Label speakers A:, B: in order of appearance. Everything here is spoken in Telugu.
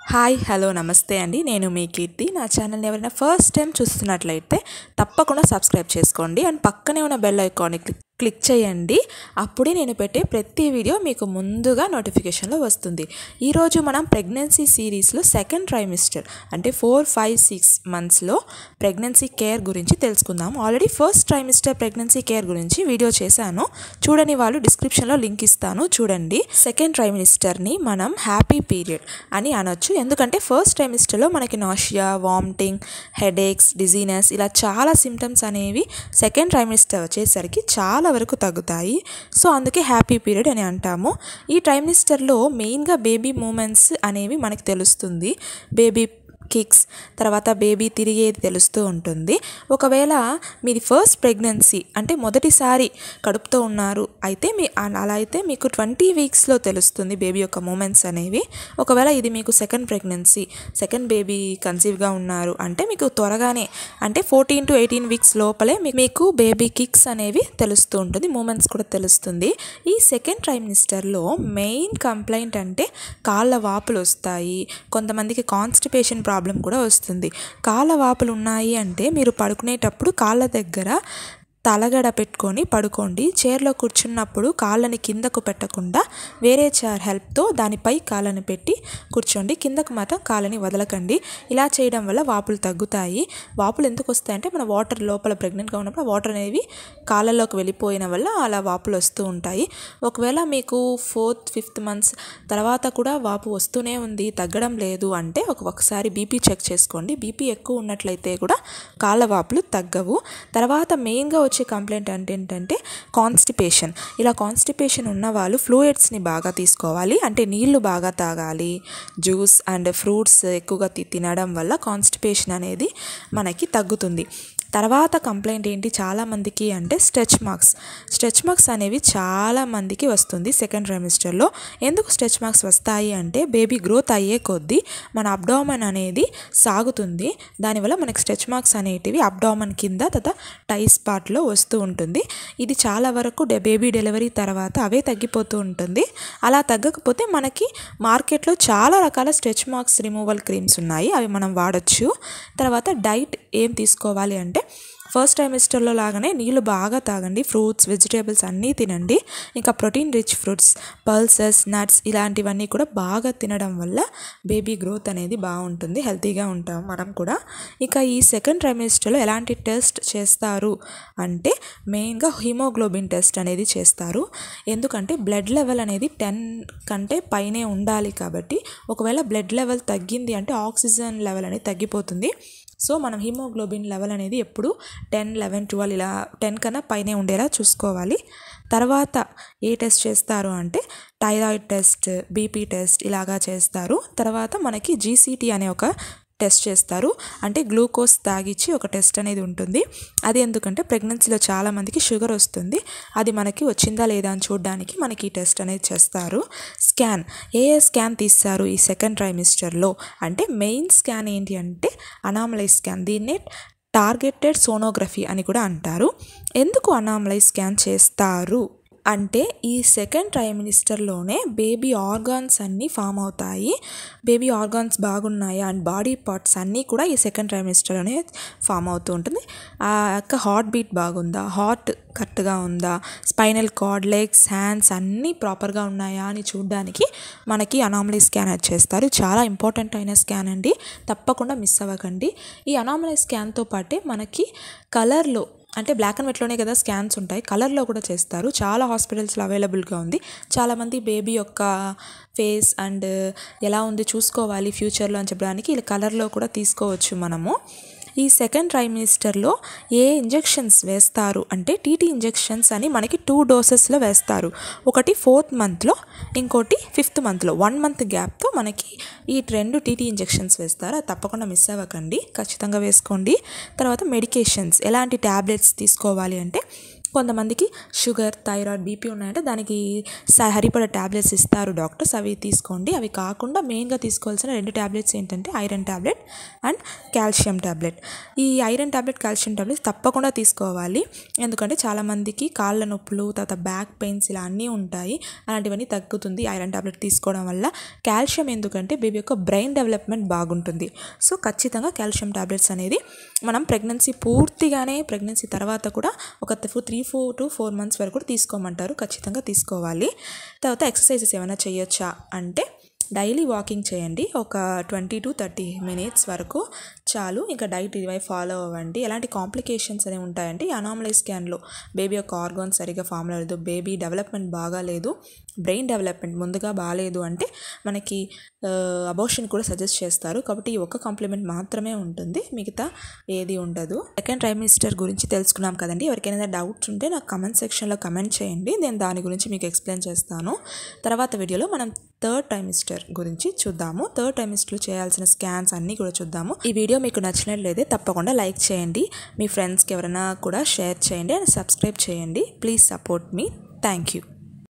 A: హాయ్ హలో నమస్తే అండి నేను మీ కీర్తి నా ఛానల్ని ఎవరైనా ఫస్ట్ టైం చూస్తున్నట్లయితే తప్పకుండా సబ్స్క్రైబ్ చేసుకోండి అండ్ పక్కనే ఉన్న బెల్ ఐకాన్ని క్లిక్ క్లిక్ చేయండి అప్పుడే నేను పెట్టే ప్రతి వీడియో మీకు ముందుగా నోటిఫికేషన్లో వస్తుంది ఈరోజు మనం ప్రెగ్నెన్సీ సిరీస్లో సెకండ్ ట్రైమిస్టర్ అంటే ఫోర్ ఫైవ్ సిక్స్ మంత్స్లో ప్రెగ్నెన్సీ కేర్ గురించి తెలుసుకుందాం already first trimester pregnancy care గురించి వీడియో చేశాను చూడని వాళ్ళు డిస్క్రిప్షన్లో లింక్ ఇస్తాను చూడండి సెకండ్ ట్రైమిస్టర్ని మనం హ్యాపీ పీరియడ్ అని అనొచ్చు ఎందుకంటే ఫస్ట్ ట్రైమిస్టర్లో మనకి నాషియా వామిటింగ్ హెడేక్స్ డిజీనెస్ ఇలా చాలా సిమ్టమ్స్ అనేవి సెకండ్ ట్రైమిస్టర్ వచ్చేసరికి చాలా వరకు తగ్గుతాయి సో అందుకే హ్యాపీ పీరియడ్ అని అంటాము ఈ ట్రైమిస్టర్లో మెయిన్గా బేబీ మూమెంట్స్ అనేవి మనకి తెలుస్తుంది బేబీ కిక్స్ తర్వాత బేబీ తిరిగేది తెలుస్తూ ఉంటుంది ఒకవేళ మీది ఫస్ట్ ప్రెగ్నెన్సీ అంటే మొదటిసారి కడుపుతో ఉన్నారు అయితే మీ అలా అయితే మీకు ట్వంటీ వీక్స్లో తెలుస్తుంది బేబీ యొక్క మూమెంట్స్ అనేవి ఒకవేళ ఇది మీకు సెకండ్ ప్రెగ్నెన్సీ సెకండ్ బేబీ కన్సీవ్గా ఉన్నారు అంటే మీకు త్వరగానే అంటే ఫోర్టీన్ టు ఎయిటీన్ వీక్స్ లోపలే మీ- మీకు బేబీ కిక్స్ అనేవి తెలుస్తూ ఉంటుంది మూమెంట్స్ కూడా తెలుస్తుంది ఈ సెకండ్ ట్రైమిస్టర్లో మెయిన్ కంప్లైంట్ అంటే కాళ్ళ వాపులు వస్తాయి కొంతమందికి కాన్స్టిపేషన్ ప్రాబ్లం కూడా వస్తుంది కాళ్ళ వాపులు ఉన్నాయి అంటే మీరు పడుకునేటప్పుడు కాళ్ళ దగ్గర తలగడ పెట్టుకొని పడుకోండి చైర్లో కూర్చున్నప్పుడు కాళ్ళని కిందకు పెట్టకుండా వేరే చైర్ హెల్ప్తో దానిపై కాళ్ళని పెట్టి కూర్చోండి కిందకు మాత్రం కాళ్ళని వదలకండి ఇలా చేయడం వల్ల వాపులు తగ్గుతాయి వాపులు ఎందుకు వస్తాయంటే మన వాటర్ లోపల ప్రెగ్నెంట్గా ఉన్నప్పుడు ఆ వాటర్ అనేవి కాళ్ళలోకి వెళ్ళిపోయిన వల్ల అలా వాపులు వస్తూ ఉంటాయి ఒకవేళ మీకు ఫోర్త్ ఫిఫ్త్ మంత్స్ తర్వాత కూడా వాపు వస్తూనే ఉంది తగ్గడం లేదు అంటే ఒక ఒకసారి బీపీ చెక్ చేసుకోండి బీపీ ఎక్కువ ఉన్నట్లయితే కూడా కాళ్ళ వాపులు తగ్గవు తర్వాత మెయిన్గా వచ్చే కంప్లైంట్ అంటే ఏంటంటే కాన్స్టిపేషన్ ఇలా కాన్స్టిపేషన్ ఉన్న వాళ్ళు ఫ్లూయిడ్స్ని బాగా తీసుకోవాలి అంటే నీళ్లు బాగా తాగాలి జ్యూస్ అండ్ ఫ్రూట్స్ ఎక్కువగా తి- తినడం వల్ల కాన్స్టిపేషన్ అనేది మనకి తగ్గుతుంది తర్వాత కంప్లైంట్ ఏంటి చాలామందికి అంటే స్ట్రెచ్ మార్క్స్ స్ట్రెచ్ మార్క్స్ అనేవి చాలా మందికి వస్తుంది సెకండ్ ట్రైమిస్టర్లో ఎందుకు స్ట్రెచ్ మార్క్స్ వస్తాయి అంటే బేబీ గ్రోత్ అయ్యే కొద్దీ మన అబ్డామన్ అనేది సాగుతుంది దానివల్ల మనకి స్ట్రెచ్ మార్క్స్ అనేటివి అబ్డామన్ కింద తత టైస్ పార్ట్లో వస్తూ ఉంటుంది ఇది చాలా వరకు డె- బేబీ డెలివరీ తర్వాత అవే తగ్గిపోతూ ఉంటుంది అలా తగ్గకపోతే మనకి మార్కెట్లో చాలా రకాల స్ట్రెచ్ మార్క్స్ రిమూవల్ క్రీమ్స్ ఉన్నాయి అవి మనం వాడచ్చు తర్వాత డైట్ ఏం తీసుకోవాలి అంటే ఫస్ట్ ట్రైమిస్టర్లో లాగానే నీళ్ళు బాగా తాగండి ఫ్రూట్స్ వెజిటేబుల్స్ అన్నీ తినండి ఇంకా protein rich fruits pulses nuts ఇలాంటివన్నీ కూడా బాగా తినడం వల్ల బేబీ గ్రోత్ అనేది బాగుంటుంది హెల్తీగా ఉంటాం మనం కూడా ఇక ఈ సెకండ్ ట్రైమిస్టర్లో ఎలాంటి టెస్ట్ చేస్తారు అంటే మెయిన్గా హిమోగ్లోబిన్ టెస్ట్ అనేది చేస్తారు ఎందుకంటే బ్లడ్ లెవెల్ అనేది టెన్ కంటే పైనే ఉండాలి కాబట్టి ఒకవేళ బ్లడ్ లెవెల్ తగ్గింది అంటే ఆక్సిజన్ లెవెల్ అనేది తగ్గిపోతుంది సో మనం హిమోగ్లోబిన్ లెవెల్ అనేది ఎప్పుడు టెన్ లెవెన్ ట్వెల్వ్ ఇలా టెన్ కన్నా పైనే ఉండేలా చూసుకోవాలి తర్వాత ఏ టెస్ట్ చేస్తారు అంటే థైరాయిడ్ టెస్ట్ బీపీ టెస్ట్ ఇలాగా చేస్తారు తర్వాత మనకి జీసీటీ అనే ఒక టెస్ట్ చేస్తారు అంటే గ్లూకోజ్ తాగిచ్చి ఒక టెస్ట్ అనేది ఉంటుంది అది ఎందుకంటే ప్రెగ్నెన్సీలో చాలామందికి షుగర్ వస్తుంది అది మనకి వచ్చిందా లేదా అని చూడడానికి మనకి ఈ టెస్ట్ అనేది చేస్తారు స్కాన్ ఏ ఏ స్కాన్ తీస్తారు ఈ సెకండ్ ట్రైమిస్టర్లో అంటే మెయిన్ స్కాన్ ఏంటి అంటే అనామలై స్కాన్ దీన్నే టార్గెటెడ్ సోనోగ్రఫీ అని కూడా అంటారు ఎందుకు అనామలై స్కాన్ చేస్తారు అంటే ఈ సెకండ్ ట్రైమినిస్టర్లోనే బేబీ ఆర్గాన్స్ అన్నీ ఫామ్ అవుతాయి బేబీ ఆర్గాన్స్ బాగున్నాయా అండ్ బాడీ పార్ట్స్ అన్నీ కూడా ఈ సెకండ్ ట్రైమినిస్టర్లోనే ఫామ్ అవుతూ ఉంటుంది ఆ యొక్క హార్ట్ బీట్ బాగుందా హార్ట్ కరెక్ట్గా ఉందా స్పైనల్ కార్డ్ లెగ్స్ హ్యాండ్స్ అన్నీ ప్రాపర్గా ఉన్నాయా అని చూడడానికి మనకి అనామలీ స్కాన్ అది చేస్తారు చాలా ఇంపార్టెంట్ అయిన స్కాన్ అండి తప్పకుండా మిస్ అవ్వకండి ఈ అనామలీ స్కాన్తో పాటే మనకి కలర్లో అంటే బ్లాక్ అండ్ వైట్లోనే కదా స్కాన్స్ ఉంటాయి కలర్లో కూడా చేస్తారు చాలా హాస్పిటల్స్లో అవైలబుల్గా ఉంది చాలామంది బేబీ యొక్క ఫేస్ అండ్ ఎలా ఉంది చూసుకోవాలి ఫ్యూచర్లో అని చెప్పడానికి ఇలా కలర్లో కూడా తీసుకోవచ్చు మనము ఈ సెకండ్ ట్రైమినిస్టర్లో ఏ ఇంజెక్షన్స్ వేస్తారు అంటే టీటీ ఇంజెక్షన్స్ అని మనకి టూ డోసెస్లో వేస్తారు ఒకటి ఫోర్త్ మంత్లో ఇంకోటి ఫిఫ్త్ మంత్లో వన్ మంత్ గ్యాప్తో మనకి ఈ రెండు టీటీ ఇంజెక్షన్స్ వేస్తారు అది తప్పకుండా మిస్ అవ్వకండి ఖచ్చితంగా వేసుకోండి తర్వాత మెడికేషన్స్ ఎలాంటి ట్యాబ్లెట్స్ తీసుకోవాలి అంటే కొంతమందికి షుగర్ థైరాయిడ్ బీపీ ఉన్నాయంటే దానికి స- సరిపడే ట్యాబ్లెట్స్ ఇస్తారు డాక్టర్స్ అవి తీసుకోండి అవి కాకుండా మెయిన్గా తీసుకోవాల్సిన రెండు ట్యాబ్లెట్స్ ఏంటంటే iron tablet and calcium tablet ఈ ఐరన్ ట్యాబ్లెట్ కాల్షియం ట్యాబ్లెట్స్ తప్పకుండా తీసుకోవాలి ఎందుకంటే చాలామందికి కాళ్ళ నొప్పులు తర్వాత బ్యాక్ పెయిన్స్ ఇలా అన్నీ ఉంటాయి అలాంటివన్నీ తగ్గుతుంది ఐరన్ ట్యాబ్లెట్ తీసుకోవడం వల్ల కాల్షియం ఎందుకంటే బేబీ యొక్క బ్రెయిన్ డెవలప్మెంట్ బాగుంటుంది సో ఖచ్చితంగా కాల్షియం ట్యాబ్లెట్స్ అనేది మనం ప్రెగ్నెన్సీ పూర్తిగానే ప్రెగ్నెన్సీ తర్వాత కూడా ఒక three four to four months వరకు కూడా తీసుకోమంటారు ఖచ్చితంగా తీసుకోవాలి తర్వాత ఎక్సర్సైజెస్ ఏమైనా చేయొచ్చా అంటే డైలీ వాకింగ్ చేయండి ఒక ట్వంటీ టు థర్టీ మినిట్స్ వరకు చాలు ఇంకా డైట్ ఇవై ఫాలో అవ్వండి ఎలాంటి కాంప్లికేషన్స్ అనేవి ఉంటాయంటే అనామలై స్కాన్లో బేబీ యొక్క ఆర్గాన్ సరిగా ఫామ్ లేదు బేబీ డెవలప్మెంట్ బాగాలేదు బ్రెయిన్ డెవలప్మెంట్ ముందుగా బాగాలేదు అంటే మనకి అబోషన్ కూడా సజెస్ట్ చేస్తారు కాబట్టి ఈ ఒక్క కాంప్లిమెంట్ మాత్రమే ఉంటుంది మిగతా ఏది ఉండదు సెకండ్ ట్రైమిస్టర్ గురించి తెలుసుకున్నాం కదండి ఎవరికైనా డౌట్స్ ఉంటే నాకు కమెంట్ సెక్షన్లో కమెంట్ చేయండి నేను దాని గురించి మీకు ఎక్స్ప్లెయిన్ చేస్తాను తర్వాత వీడియోలో మనం థర్డ్ ట్రైమిస్టర్ గురించి చూద్దాము థర్డ్ ట్రైమిస్టర్లో చేయాల్సిన స్కాన్స్ అన్నీ కూడా చూద్దాము ఈ వీడియో మీకు నచ్చినట్లయితే తప్పకుండా లైక్ చేయండి మీ ఫ్రెండ్స్కి ఎవరైనా కూడా షేర్ చేయండి అండ్ సబ్స్క్రైబ్ చేయండి ప్లీజ్ సపోర్ట్ మీ థ్యాంక్ యూ